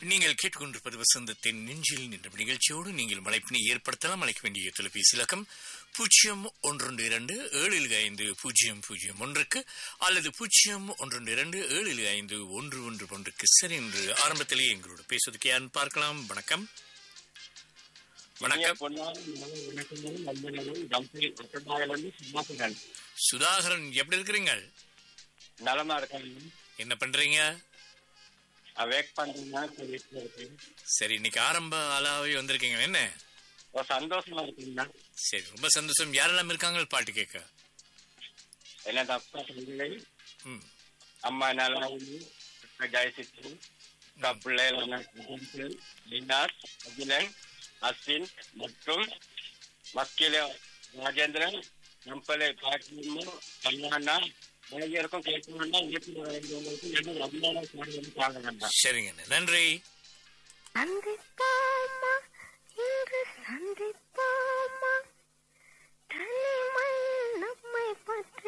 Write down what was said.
நீங்கள் கேட்டுக்கொண்டிருப்பது வசந்தத்தின் நெஞ்சில் நின்ற நிகழ்ச்சியோடு நீங்கள் மலைப்பினை ஏற்படுத்தலாம் அழைக்க வேண்டிய தொலைபேசி இலக்கம் பூஜ்ஜியம் ஒன்று இரண்டு ஏழில் ஐந்து பூஜ்ஜியம் பூஜ்ஜியம் ஒன்றுக்கு அல்லது பூஜ்ஜியம் ஒன்று இரண்டு ஏழில் ஐந்து ஒன்று ஒன்று ஒன்றுக்கு சரி என்று ஆரம்பத்திலேயே எங்களோட பேசுவதற்கு யாருன்னு பார்க்கலாம் வணக்கம் வணக்கம் வணக்கம் சுதாகரன் எப்படி இருக்கிறீங்க நலமா இருக்காங்க என்ன பண்றீங்க வேக் பண்றீங்க வீட்டுல இருக்கேன் சரி இன்னைக்கு ஆரம்ப ஆளாவே வந்திருக்கீங்க என்ன ஒரு சந்தோஷமா இருக்குங்கண்ணா சரி ரொம்ப சந்தோஷம் யாரெல்லாம் இருக்காங்க பாட்டு கேட்க என்ன அப்பா தந்தை ம் அம்மா நலாயினி ஜெயசித்து பிள்ளைகள் லினாஸ் அகிலன் அஸ்வின் மற்றும் மக்கில ராஜேந்திரன் நம்பலை பாட்டியம்மா கல்யாணா மனைவியருக்கும் கேட்கணும்னா வீட்டில் வேண்டியவங்களுக்கும் என்ன ரொம்ப பாடுவது பாடுங்க சரிங்க நன்றி அங்குத்தான்